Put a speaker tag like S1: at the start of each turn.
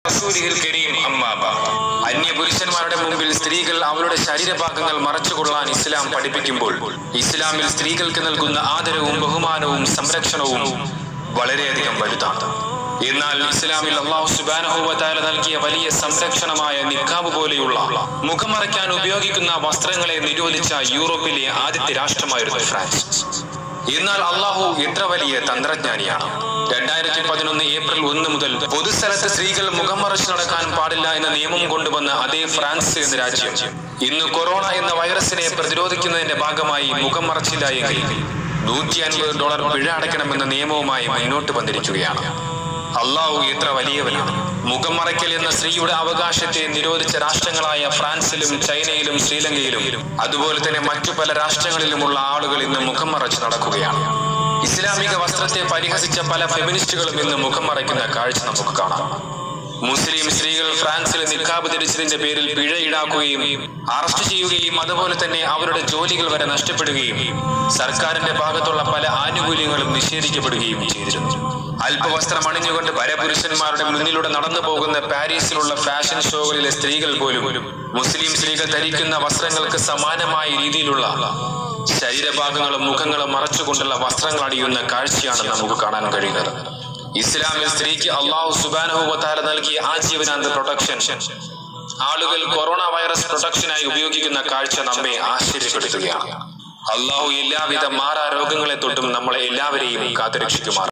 S1: റസൂലിഹിൽ കരീം അമ്മാ ബഅദ്. അന്യ പുരുഷന്മാരുടെ മുമ്പിൽ സ്ത്രീകൾ അവരുടെ ശരീരഭാഗങ്ങൾ മറച്ചുകൊള്ളാൻ ഇസ്ലാം പഠിപ്പിക്കുമ്പോൾ ഇസ്ലാമിൽ സ്ത്രീകൾക്ക് നൽകുന്ന ആദരവും ബഹുമാനവും സംരക്ഷണവും വളരെയധികം വലുതാണ് എന്നാൽ ഇസ്ലാമിൽ അള്ളാഹു സുബാനഹുബാല നൽകിയ വലിയ സംരക്ഷണമായ നിക്കാബ് പോലെയുള്ള മുഖം മറയ്ക്കാൻ ഉപയോഗിക്കുന്ന വസ്ത്രങ്ങളെ നിരോധിച്ച യൂറോപ്പിലെ ആദ്യത്തെ രാഷ്ട്രമായിരുന്നു ഫ്രാൻസ് എന്നാൽ അള്ളാഹു എത്ര വലിയ തന്ത്രജ്ഞാനിയാണ് രണ്ടായിരത്തി പതിനൊന്ന് ഏപ്രിൽ ഒന്ന് മുതൽ പൊതുസ്ഥലത്ത് സ്ത്രീകൾ മുഖം മറച്ചു നടക്കാൻ പാടില്ല എന്ന നിയമം കൊണ്ടുവന്ന അതേ ഫ്രാൻസ് എന്ന രാജ്യം ഇന്ന് കൊറോണ എന്ന വൈറസിനെ പ്രതിരോധിക്കുന്നതിന്റെ ഭാഗമായി മുഖം മറച്ചില്ല എങ്കിൽ നൂറ്റി അൻപത് ഡോളർ പിഴ അടയ്ക്കണമെന്ന നിയമവുമായി മുന്നോട്ട് വന്നിരിക്കുകയാണ് അള്ളാഹു എത്ര വലിയവനാണ് മുഖം മറയ്ക്കൽ എന്ന സ്ത്രീയുടെ അവകാശത്തെ നിരോധിച്ച രാഷ്ട്രങ്ങളായ ഫ്രാൻസിലും ചൈനയിലും ശ്രീലങ്കയിലും അതുപോലെ തന്നെ മറ്റു പല രാഷ്ട്രങ്ങളിലുമുള്ള ആളുകൾ ഇന്ന് മുഖം മറച്ച് നടക്കുകയാണ് ഇസ്ലാമിക വസ്ത്രത്തെ പരിഹസിച്ച പല ഫെമിനിസ്റ്റുകളും ഇന്ന് മുഖം മറയ്ക്കുന്ന കാഴ്ച നമുക്ക് കാണാം മുസ്ലിം സ്ത്രീകൾ ഫ്രാൻസിൽ നിക്കാബ് ധരിച്ചതിന്റെ പേരിൽ പിഴ ഈടാക്കുകയും അറസ്റ്റ് ചെയ്യുകയും അതുപോലെ തന്നെ അവരുടെ ജോലികൾ വരെ നഷ്ടപ്പെടുകയും സർക്കാരിന്റെ ഭാഗത്തുള്ള പല ആനുകൂല്യങ്ങളും നിഷേധിക്കപ്പെടുകയും ചെയ്തിരുന്നു അല്പവസ്ത്രം അണിഞ്ഞുകൊണ്ട് പരപുരുഷന്മാരുടെ മുന്നിലൂടെ നടന്നു പോകുന്ന പാരീസിലുള്ള ഫാഷൻ ഷോകളിലെ സ്ത്രീകൾ പോലും മുസ്ലിം സ്ത്രീകൾ ധരിക്കുന്ന വസ്ത്രങ്ങൾക്ക് സമാനമായ രീതിയിലുള്ള ശരീരഭാഗങ്ങളും മുഖങ്ങളും മറച്ചുകൊണ്ടുള്ള വസ്ത്രങ്ങൾ അണിയുന്ന കാഴ്ചയാണ് നമുക്ക് കാണാൻ കഴിയുന്നത് ഇസ്ലാമിൽ സ്ത്രീക്ക് അള്ളാഹു സുബാനഹുബത്താല നൽകിയ ആജീവനാന്ത പ്രൊട്ടക്ഷൻ ആളുകൾ കൊറോണ വൈറസ് പ്രൊട്ടക്ഷനായി ഉപയോഗിക്കുന്ന കാഴ്ച നമ്മെ ആശ്ചര്യപ്പെടുത്തുകയാണ് അള്ളാഹു എല്ലാവിധ മാറാ രോഗങ്ങളെ തൊട്ടും നമ്മളെ എല്ലാവരെയും കാത്തുരക്ഷിക്കുമാർ